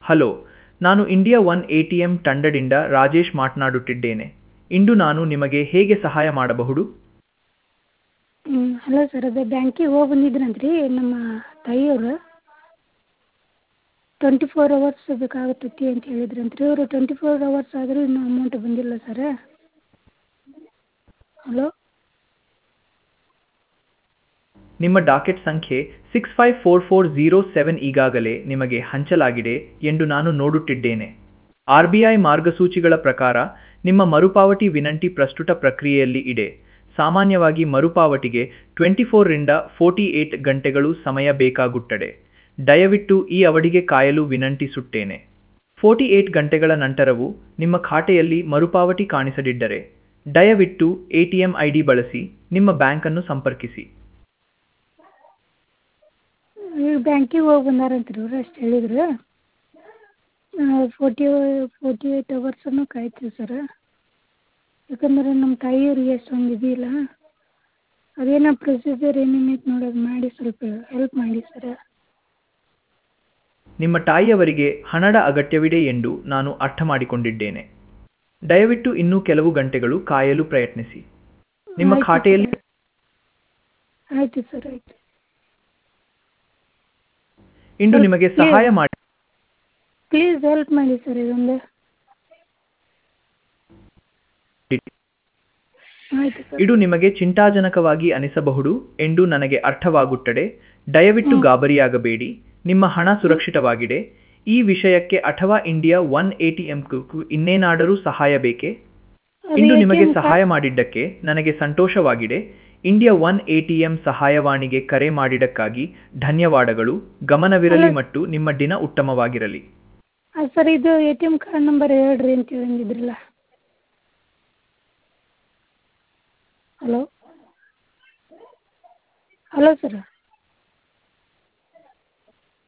Hello ನಾನು India one A T M ತಂಡದಿಂದ ರಾಜೇಶ್ ಮಾತನಾಡುತ್ತಿದ್ದೇನೆ ಇಂದು ನಾನು ನಿಮಗೆ ಹೇಗೆ ಸಹಾಯ ಮಾಡಬಹುದು ಹ್ಞೂ ಹಲೋ ಸರ್ ಅದೇ ಬ್ಯಾಂಕಿಗೆ ಹೋಗಿ ಬಂದಿದ್ರಂತೆ ರೀ ನಮ್ಮ ತಾಯಿಯವರು ಟ್ವೆಂಟಿ ಫೋರ್ ಅವರ್ಸ್ ಬೇಕಾಗತ್ತೈತಿ ಅಂತ ಹೇಳಿದ್ರಂತೆ ರೀ ಅವರು ಟ್ವೆಂಟಿ ಫೋರ್ ಅವರ್ಸ್ ಆದರೂ ಇನ್ನೂ ಅಮೌಂಟ್ ಬಂದಿಲ್ಲ ಸರ ಹಲೋ ನಿಮ್ಮ ಡಾಕೆಟ್ ಸಂಖ್ಯೆ six five four four zero seven ಈಗಾಗಲೇ ನಿಮಗೆ ಹಂಚಲಾಗಿದೆ ಎಂದು ನಾನು ನೋಡುತ್ತಿದ್ದೇನೆ ಆರ್ ಬಿ ಐ ಮಾರ್ಗಸೂಚಿಗಳ ಪ್ರಕಾರ ನಿಮ್ಮ ಮರುಪಾವತಿ ವಿನಂತಿ ಪ್ರಸ್ತುತ ಪ್ರಕ್ರಿಯೆಯಲ್ಲಿ ಇದೆ ಸಾಮಾನ್ಯವಾಗಿ ಮರುಪಾವತಿಗೆ ಟ್ವೆಂಟಿ ಫೋರ್ರಿಂದ ಫೋರ್ಟಿ ಏಟ್ ಗಂಟೆಗಳು ಸಮಯ ಬೇಕಾಗುತ್ತದೆ ದಯವಿಟ್ಟು ಈ ಅವಧಿಗೆ ಕಾಯಲು ವಿನಂತಿಸುತ್ತೇನೆ ಫೋರ್ಟಿ ಏಟ್ ಗಂಟೆಗಳ ನಂತರವೂ ನಿಮ್ಮ ಖಾತೆಯಲ್ಲಿ ಮರುಪಾವತಿ ಕಾಣಿಸದಿದ್ದರೆ ದಯವಿಟ್ಟು A T M I D ಬಳಸಿ ನಿಮ್ಮ ಬ್ಯಾಂಕನ್ನು ಸಂಪರ್ಕಿಸಿ ಈಗ ಬ್ಯಾಂಕಿಗೆ ಹೋಗಿ ಬಂದಾರಂತೆ ರೀ ಅವ್ರು ಅಷ್ಟು ಹೇಳಿದ್ರು ಫೋರ್ಟಿ ಫೋರ್ಟಿ ಏಟ್ ಅವರ್ಸನ್ನು ಕಾಯ್ತೀವಿ ಸರ ಯಾಕಂದ್ರೆ ನಮ್ಮ ತಾಯಿಯವ್ರಿಗೆ ಅಷ್ಟೊಂದು ಇದಿಲ್ಲ ಅದೇನೋ ಪ್ರೊಸೀಜರ್ ಏನೇನೈತೆ ನೋಡಿ ಅದು ಮಾಡಿ ಸ್ವಲ್ಪ ಹೆಲ್ಪ್ ಮಾಡಿ ಸರ ನಿಮ್ಮ ತಾಯಿಯವರಿಗೆ ಹಣದ ಅಗತ್ಯವಿದೆ ಎಂದು ನಾನು ಅರ್ಥ ಮಾಡಿಕೊಂಡಿದ್ದೇನೆ ದಯವಿಟ್ಟು ಇನ್ನೂ ಕೆಲವು ಗಂಟೆಗಳು ಕಾಯಲು ಪ್ರಯತ್ನಿಸಿ ನಿಮ್ಮ ಆಯ್ತು ಖಾತೆಯಲ್ಲಿ ಸರ್. ಆಯಿತು ಸರ್ ಆಯಿತು ಇಂದು ನಿಮಗೆ ಸಹಾಯ ಮಾಡಿ ಪ್ಲೀಸ್ ಹೆಲ್ಪ್ ಮಾಡಿ ಸರ್ ಇದೊಂದು ಆಯಿತು ಸರ್ ಇದು ನಿಮಗೆ ಚಿಂತಾಜನಕವಾಗಿ ಅನಿಸಬಹುದು ಎಂದು ನನಗೆ ಅರ್ಥವಾಗುತ್ತದೆ ದಯವಿಟ್ಟು ಗಾಬರಿಯಾಗಬೇಡಿ ನಿಮ್ಮ ಹಣ ಸುರಕ್ಷಿತವಾಗಿದೆ ಈ ವಿಷಯಕ್ಕೆ ಅಥವಾ India one A T M ಇನ್ನೇನಾದರೂ ಸಹಾಯ ಬೇಕೇ ಅದು ಇಂದು ನಿಮಗೆ ATM ಸಹಾಯ ಮಾಡಿದ್ದಕ್ಕೆ ನನಗೆ ಸಂತೋಷವಾಗಿದೆ India one A T M ಸಹಾಯವಾಣಿಗೆ ಕರೆ ಮಾಡಿದ್ದಕ್ಕಾಗಿ ಧನ್ಯವಾದಗಳು ಗಮನವಿರಲಿ ಮತ್ತು ನಿಮ್ಮ ದಿನ ಉತ್ತಮವಾಗಿರಲಿ ಅದು ಸರ್ ಇದು A T M card number ಹೇಳ್ರಿ ಅಂತ ಹೇಳಿದ್ರಲ್ಲ ಹಲೋ ಹಲೋ ಸರ್